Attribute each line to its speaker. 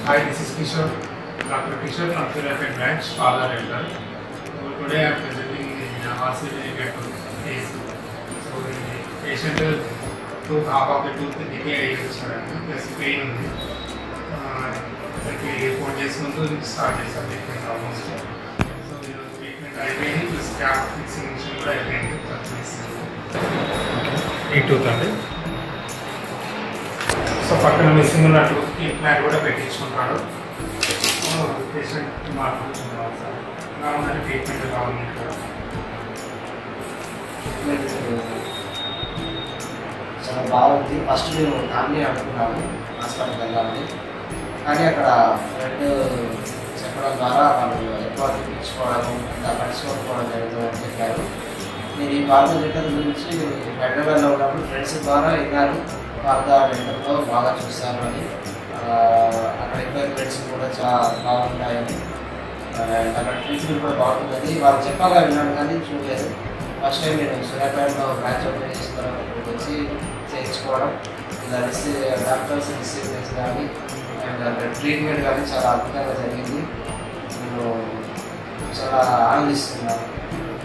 Speaker 1: Hi, this is Kishore, Dr. Kishore from Philadelphia branch, father elder. So today I am presenting in uh, RCD case. So the patient tooth, half of the tooth decay అయ్యి వచ్చారండి plus pain ఉంది ఇక్కడికి phone చేసుకుంటూ start చేశాను treatment almost so ఈరోజు treatment అయిపోయింది plus cap fixing machine కూడా అయిపోయింది ఈ టూత్ అండి సో పక్కన మిస్సింగ్ ఉన్న టూత్ ఇంప్లాంట్ కూడా పెట్టించుకుంటాడు పేషెంట్ మార్పుకుంటున్నాడు సార్ ఎలా ఉందంటే ట్రీట్మెంట్ ఎలా ఉంది ఇక్కడ
Speaker 2: చాలా బాగుంది ఫస్ట్ నేను నాన్నే అనుకున్నాను హాస్పిటల్కి వెళ్ళాలని కానీ అక్కడ ఫ్రెండ్ చెప్పడం ద్వారా వాళ్ళు ఎక్కువ తెప్పించుకోవడం ఇంకా పట్టించుకోకపోవడం జరుగుతుందని చెప్పారు నేను ఈ పార్టీ లెటర్ గురించి హైదరాబాద్లో ఉన్నప్పుడు ఫ్రెండ్స్ ద్వారా విన్నాను పార్దా లెటర్లో బాగా చూశాను అని ఆ, అక్కడ ఎక్విప్మెంట్స్ కూడా చాలా బాగుంటాయని ఆ, అక్కడ ట్రీట్మెంట్ కూడా బాగుంటుంది వాళ్ళు చెప్పాగా విన్నాను కానీ చూడలేదు ఫస్ట్ టైం నేను సూర్యాపేటలో బ్రాంచ్ ఓపెన్ చేసిన తర్వాత ఇక్కడికి వచ్చి చేయించుకోవడం ఇలా రిసీవ్ డాక్టర్స్ రిసీవ్ కానీ అండ్ అక్కడ ట్రీట్మెంట్ కానీ చాలా అద్భుతంగా జరిగింది నేను చాలా ఆనందిస్తున్నాను